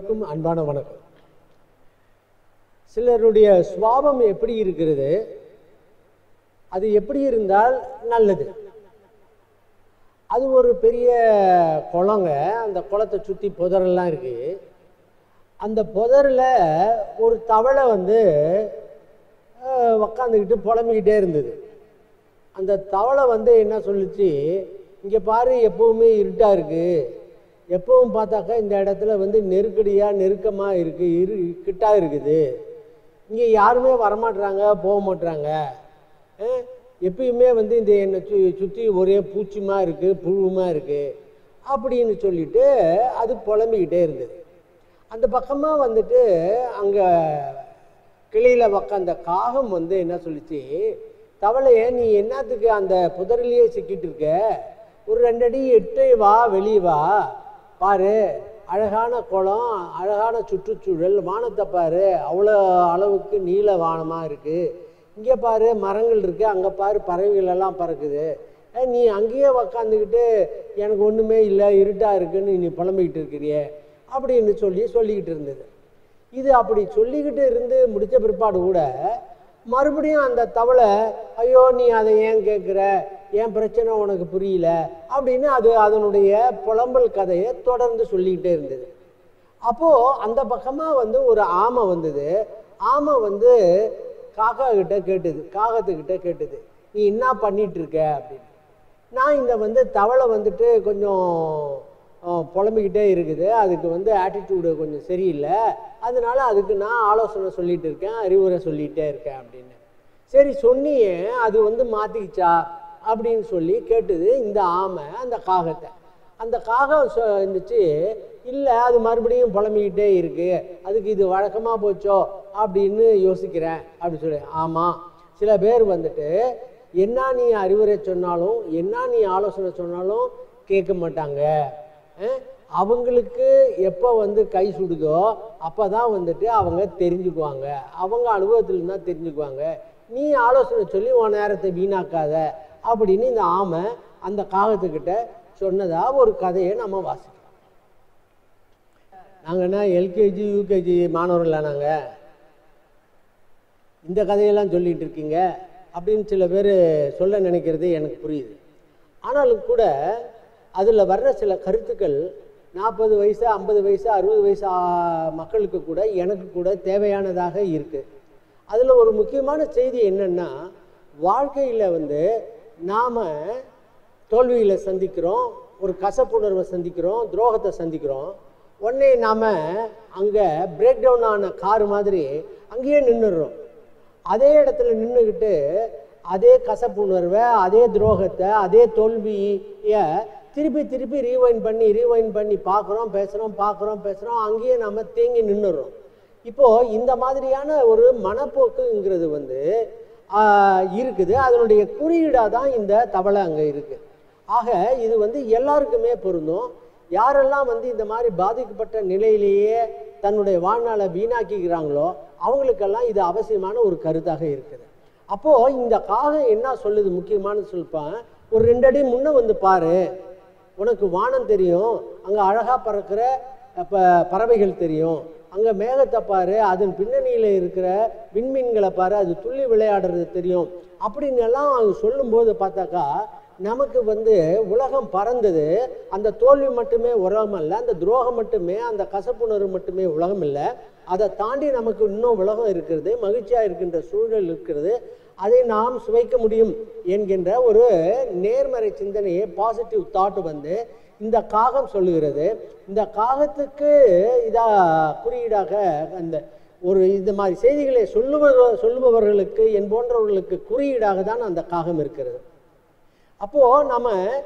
அனைவருக்கும் அன்பான வணக்கம் சிலருடைய சுவாபம் எப்படி இருக்கிறது அது எப்படி இருந்தால் நல்லது அது ஒரு பெரிய குளங்க அந்த குளத்தை சுற்றி புதரெல்லாம் இருக்கு அந்த புதரில் ஒரு தவளை வந்து உக்காந்துக்கிட்டு புலம்பிக்கிட்டே இருந்தது அந்த தவளை வந்து என்ன சொல்லுச்சு இங்கே பாரு எப்பவுமே இருட்டாக இருக்குது எப்பவும் பார்த்தாக்கா இந்த இடத்துல வந்து நெருக்கடியாக நெருக்கமாக இருக்குது இரு கிட்டா இருக்குது இங்கே யாருமே வரமாட்றாங்க போக மாட்றாங்க அஹ், எப்பயுமே வந்து இந்த என்னை சு சுற்றி ஒரே பூச்சிமா இருக்குது புழுமா இருக்குது அப்படின்னு சொல்லிட்டு அது புலம்பிக்கிட்டே இருந்தது அந்த பக்கமாக வந்துட்டு அங்கே கிளியில் உக்காந்த காகம் வந்து என்ன சொல்லிச்சு தவளைய நீ என்னத்துக்கு அந்த புதரிலேயே சிக்கிட்டு இருக்க ஒரு ரெண்டடி எட்டு வா வெளியே வா பாரு அழகான குளம் அழகான சுற்றுச்சூழல் வானத்தை பாரு அவ்வளோ அளவுக்கு நீல வானமாக இருக்குது இங்கே பாரு மரங்கள் இருக்குது அங்கே பாரு பறவைகள் எல்லாம் பறக்குது ஏ, நீ அங்கேயே உக்காந்துக்கிட்டு எனக்கு ஒன்றுமே இல்லை இருட்டாக இருக்குன்னு நீ புலம்பிக்கிட்டு இருக்கிறியே அப்படின்னு சொல்லி சொல்லிக்கிட்டு இருந்தது இது அப்படி சொல்லிக்கிட்டு இருந்து முடிச்ச பிற்பாடு கூட மறுபடியும் அந்த தவளை ஐயோ நீ அதை ஏன் கேட்குற என் பிரச்சனை உனக்கு புரியல அப்படின்னு அது அதனுடைய புலம்பல் கதையை தொடர்ந்து சொல்லிக்கிட்டே இருந்தது அப்போது அந்த பக்கமாக வந்து ஒரு ஆமை வந்தது ஆமை வந்து காக்கா கிட்ட கேட்டுது காகத்துக்கிட்ட கேட்டுது நீ என்ன பண்ணிட்டு இருக்க அப்படின்னு நான் இந்த வந்து தவளை வந்துட்டு கொஞ்சம் அஹ், புலம்பிக்கிட்டே இருக்குது அதுக்கு வந்து ஆட்டிடியூடு கொஞ்சம் சரியில்லை அதனால அதுக்கு நான் ஆலோசனை சொல்லிட்டு இருக்கேன் அறிவுரை சொல்லிகிட்டே இருக்கேன் அப்படின்னு சரி சொன்னியே அது வந்து மாற்றிக்கிச்சா அப்படின்னு சொல்லி கேட்டுது இந்த ஆமை அந்த காகத்தை அந்த காகம் சொ- இருந்துச்சு இல்லை அது மறுபடியும் புலம்பிக்கிட்டே இருக்கு அதுக்கு இது வழக்கமாக போச்சோ அப்படின்னு யோசிக்கிறேன் அப்படி சொல்லி ஆமாம் சில பேர் வந்துட்டு என்ன நீ அறிவுரை சொன்னாலும் என்ன நீ ஆலோசனை சொன்னாலும் கேட்க மாட்டாங்க அஹ், அவங்களுக்கு எப்போ வந்து கை சுடுதோ அப்போ தான் வந்துட்டு அவங்க தெரிஞ்சுக்குவாங்க அவங்க அனுபவத்தில் தான் தெரிஞ்சுக்குவாங்க நீ ஆலோசனை சொல்லி உன் நேரத்தை வீணாக்காத அப்படின்னு இந்த ஆமை அந்த காகத்துக்கிட்ட சொன்னதா ஒரு கதையை நம்ம வாசிக்கிறோம் நாங்கள் என்ன எல்கேஜி யூகேஜி மாணவர்களா நாங்கள் இந்த கதையெல்லாம் சொல்லிட்டு இருக்கீங்க அப்படின்னு சில பேர் சொல்ல நினைக்கிறது எனக்கு புரியுது ஆனாலும் கூட அதில் வர்ற சில கருத்துக்கள் நாற்பது வயசு ஐம்பது வயசு அறுபது வயசு ஆ, மக்களுக்கு கூட எனக்கு கூட தேவையானதாக இருக்குது அதில் ஒரு முக்கியமான செய்தி என்னன்னா வாழ்க்கையில் வந்து நாம் தோல்விகளை சந்திக்கிறோம் ஒரு கசப்புணர்வை சந்திக்கிறோம் துரோகத்தை சந்திக்கிறோம் உடனே நாம் அங்கே பிரேக் டவுன் ஆன கார் மாதிரி அங்கேயே நின்றுடுறோம் அதே இடத்துல நின்றுக்கிட்டு அதே கசப்புணர்வை அதே துரோகத்தை அதே தோல்வியை திருப்பி திருப்பி ரீவைண்ட் பண்ணி ரீவைண்ட் பண்ணி பார்க்குறோம் பேசுகிறோம் பார்க்குறோம் பேசுகிறோம் அங்கேயே நம்ம தேங்கி நின்றுடுறோம் இப்போது இந்த மாதிரியான ஒரு மனப்போக்குங்கிறது வந்து ஆஹ், இருக்குது அதனுடைய குறியீடாக தான் இந்த தவளை அங்கே இருக்குது ஆக இது வந்து எல்லாருக்குமே பொருந்தும் யாரெல்லாம் வந்து இந்த மாதிரி பாதிக்கப்பட்ட நிலையிலேயே தன்னுடைய வாழ்நாளை வீணாக்கிக்கிறாங்களோ அவங்களுக்கெல்லாம் இது அவசியமான ஒரு கருத்தாக இருக்குது அப்போது இந்த காகம் என்ன சொல்லுது முக்கியமான சொல்லிப்பான் ஒரு ரெண்டு அடி முன்ன வந்து பாரு உனக்கு வானம் தெரியும் அங்கே அழகாக பறக்கிற இப்போ பறவைகள் தெரியும் அங்கே மேகத்தை பாரு அதன் பின்னணியில் இருக்கிற விண்மீன்களை பாரு அது துள்ளி விளையாடுறது தெரியும் அப்படின்னு எல்லாம் அவங்க சொல்லும்போது பார்த்தாக்கா நமக்கு வந்து உலகம் பறந்தது அந்த தோல்வி மட்டுமே உலகம் அல்ல அந்த துரோகம் மட்டுமே அந்த கசப்புணர்வு மட்டுமே உலகம் இல்லை அதை தாண்டி நமக்கு இன்னும் உலகம் இருக்கிறது மகிழ்ச்சியாக இருக்கின்ற சூழல் இருக்கிறது அதை நாம் சுவைக்க முடியும் என்கின்ற ஒரு நேர்மறை சிந்தனையை பாசிட்டிவ் தாட் வந்து இந்த காகம் சொல்லுகிறது இந்த காகத்துக்கு இதா குறியீடாக அந்த ஒரு இந்த மாதிரி செய்திகளை சொல்லுபவர் சொல்லுபவர்களுக்கு என் போன்றவர்களுக்கு குறியீடாக தான் அந்த காகம் இருக்கிறது அப்போது நம்ம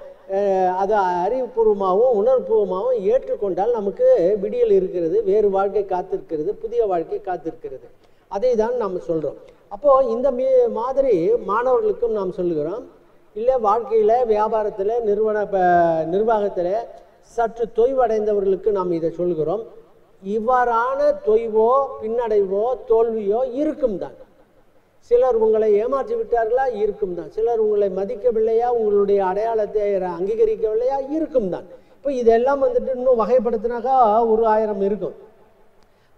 அஹ், அதை அறிவுபூர்வமாகவும் உணர்வுபூர்வமாகவும் ஏற்றுக்கொண்டால் நமக்கு விடியல் இருக்கிறது வேறு வாழ்க்கை காத்திருக்கிறது புதிய வாழ்க்கை காத்திருக்கிறது அதை தான் நாம் சொல்கிறோம் அப்போது இந்த மீ மாதிரி மாணவர்களுக்கும் நாம் சொல்லுகிறோம் இல்லை வாழ்க்கையில் வியாபாரத்தில் நிறுவன ப- நிர்வாகத்தில் சற்று தொய்வடைந்தவர்களுக்கு நாம் இதை சொல்கிறோம் இவ்வாறான தொய்வோ பின்னடைவோ தோல்வியோ இருக்கும் தான் சிலர் உங்களை ஏமாற்றி விட்டார்களா இருக்கும் தான் சிலர் உங்களை மதிக்கவில்லையா உங்களுடைய அடையாளத்தை அங்கீகரிக்கவில்லையா இருக்கும் தான் இப்போ இதெல்லாம் வந்துட்டு இன்னும் வகைப்படுத்தினாக்கா ஒரு ஆயிரம் இருக்கும்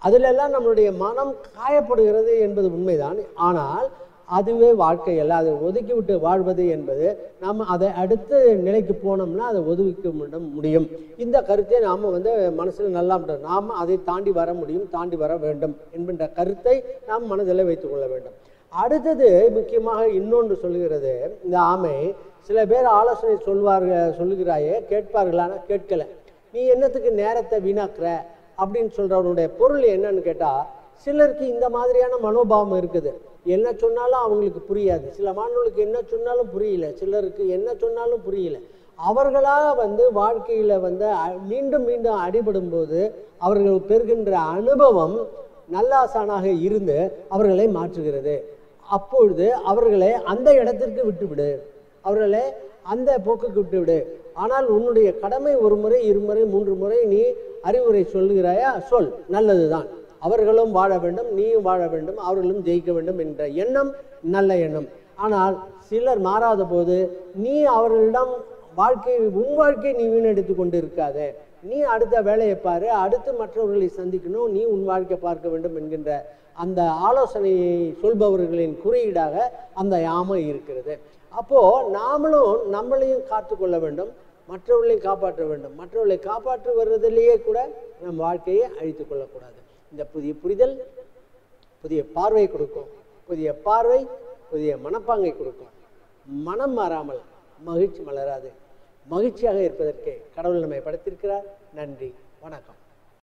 அதிலெல்லாம் நம்மளுடைய மனம் காயப்படுகிறது என்பது உண்மைதான் ஆனால் அதுவே வாழ்க்கை அல்ல அதை ஒதுக்கி விட்டு வாழ்வது என்பது நாம் அதை அடுத்த நிலைக்கு போனோம்னா அதை ஒதுக்க விட முடியும் இந்த கருத்தை நாம் வந்து மனசில் நல்லா நாம் அதை தாண்டி வர முடியும் தாண்டி வர வேண்டும் என்கின்ற கருத்தை நாம் மனதில் வைத்துக் கொள்ள வேண்டும் அடுத்தது முக்கியமாக இன்னொன்று சொல்லுகிறது இந்த ஆமை சில பேர் ஆலோசனை சொல்வார்கள் சொல்லுகிறாயே கேட்பார்களானா கேட்கல நீ என்னத்துக்கு நேரத்தை வீணாக்குற அப்படின்னு சொல்றவனுடைய பொருள் என்னன்னு கேட்டா சிலருக்கு இந்த மாதிரியான மனோபாவம் இருக்குது என்ன சொன்னாலும் அவங்களுக்கு புரியாது சில மாணவர்களுக்கு என்ன சொன்னாலும் புரியல சிலருக்கு என்ன சொன்னாலும் புரியல அவர்களாக வந்து வாழ்க்கையில வந்து அ- மீண்டும் மீண்டும் அடிபடும் போது அவர்கள் பெறுகின்ற அனுபவம் நல்லாசானாக இருந்து அவர்களை மாற்றுகிறது அப்பொழுது அவர்களை அந்த இடத்திற்கு விட்டுவிடு அவர்களை அந்த போக்குக்கு விட்டுவிடு ஆனால் உன்னுடைய கடமை ஒரு முறை இருமுறை மூன்று முறை நீ அறிவுரை சொல்லுகிறாயா சொல் நல்லதுதான் அவர்களும் வாழ வேண்டும் நீயும் வாழ வேண்டும் அவர்களும் ஜெயிக்க வேண்டும் என்ற எண்ணம் நல்ல எண்ணம் ஆனால் சிலர் மாறாத போது நீ அவர்களிடம் வாழ்க்கை உன் வாழ்க்கையை நீ வீணடித்து கொண்டு இருக்காதே நீ அடுத்த வேலையை பாரு அடுத்து மற்றவர்களை சந்திக்கணும் நீ உன் வாழ்க்கை பார்க்க வேண்டும் என்கின்ற அந்த ஆலோசனையை சொல்பவர்களின் குறியீடாக அந்த யாமை இருக்கிறது அப்போ நாமளும் நம்மளையும் காத்துக்கொள்ள வேண்டும் மற்றவர்களையும் காப்பாற்ற வேண்டும் மற்றவர்களை காப்பாற்று வருவதிலேயே கூட நம் வாழ்க்கையை அழித்துக் கொள்ளக்கூடாது இந்த புதிய புரிதல் புதிய பார்வை கொடுக்கும் புதிய பார்வை புதிய மனப்பாங்கை கொடுக்கும் மனம் மாறாமல் மகிழ்ச்சி மலராது மகிழ்ச்சியாக இருப்பதற்கே கடவுள் நம்மை படைத்திருக்கிறார் நன்றி வணக்கம்